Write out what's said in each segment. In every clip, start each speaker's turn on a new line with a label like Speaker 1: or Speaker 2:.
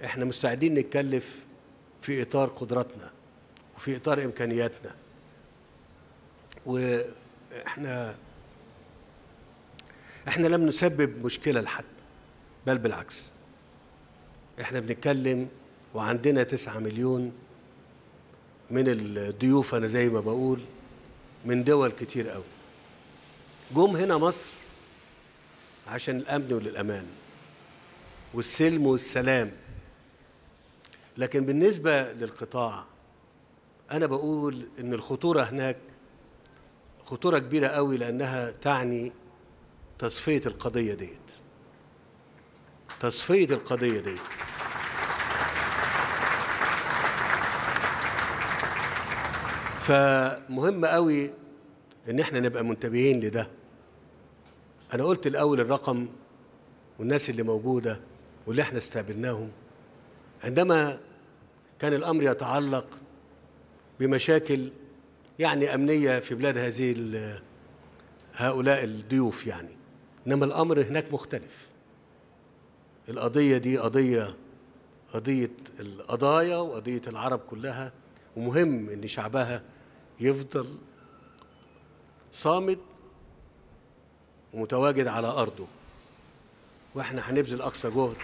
Speaker 1: احنا مستعدين نتكلف في اطار قدراتنا وفي اطار امكانياتنا واحنا احنا لم نسبب مشكله لحد بل بالعكس احنا بنتكلم وعندنا تسعة مليون من الضيوف انا زي ما بقول من دول كتير قوي جم هنا مصر عشان الامن والامان والسلم والسلام لكن بالنسبه للقطاع انا بقول ان الخطوره هناك خطوره كبيره قوي لانها تعني تصفيه القضيه ديت تصفيه القضيه ديت فمهم قوي ان احنا نبقى منتبهين لده انا قلت الاول الرقم والناس اللي موجوده واللي احنا استقبلناهم عندما كان الامر يتعلق بمشاكل يعني امنيه في بلاد هذه ال- هؤلاء الضيوف يعني انما الامر هناك مختلف القضيه دي قضيه قضيه القضايا وقضيه العرب كلها ومهم ان شعبها يفضل صامد ومتواجد على ارضه واحنا هنبذل اقصى جهد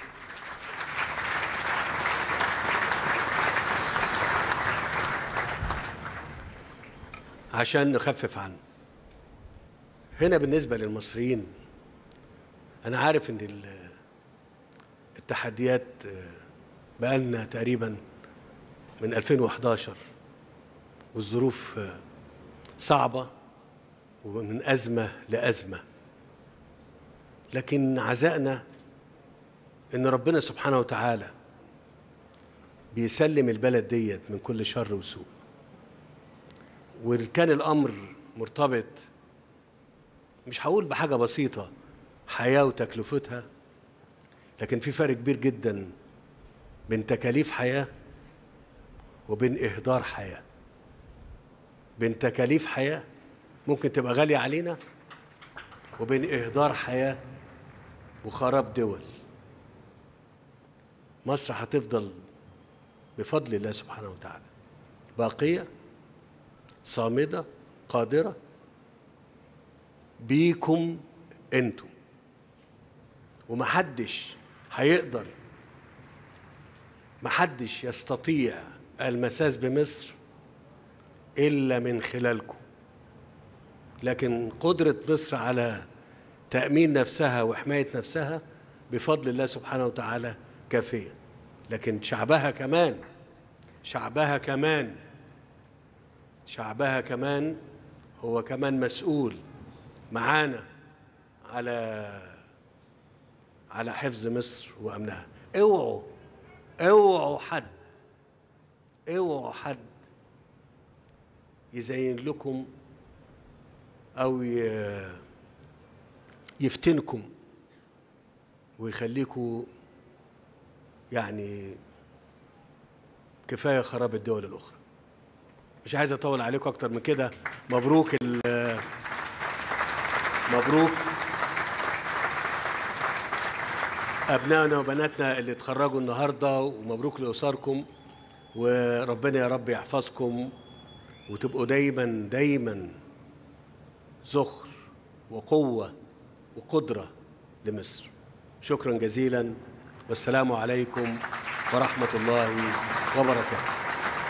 Speaker 1: عشان نخفف عنه هنا بالنسبه للمصريين انا عارف ان ال- التحديات آه، بقالنا تقريبا من 2011 والظروف آه، صعبه ومن ازمه لازمه لكن عزائنا ان ربنا سبحانه وتعالى بيسلم البلد ديت من كل شر وسوء وكان الامر مرتبط مش هقول بحاجه بسيطه حياه وتكلفتها لكن في فرق كبير جدا بين تكاليف حياه وبين اهدار حياه بين تكاليف حياه ممكن تبقى غاليه علينا وبين اهدار حياه وخراب دول مصر هتفضل بفضل الله سبحانه وتعالى باقيه صامده قادره بيكم انتم ومحدش هيقدر محدش يستطيع المساس بمصر الا من خلالكم لكن قدره مصر على تامين نفسها وحمايه نفسها بفضل الله سبحانه وتعالى كافيه لكن شعبها كمان شعبها كمان شعبها كمان هو كمان مسؤول معانا على على حفظ مصر وامنها اوعوا اوعوا حد اوعوا حد يزين لكم او ي- يفتنكم ويخليكم يعني كفايه خراب الدول الاخرى مش عايز اطول عليكم اكتر من كده مبروك ال- مبروك ابنائنا وبناتنا اللي اتخرجوا النهارده ومبروك لاسركم وربنا يا رب يحفظكم وتبقوا دايما دايما زخر وقوه وقدره لمصر شكرا جزيلا والسلام عليكم ورحمه الله وبركاته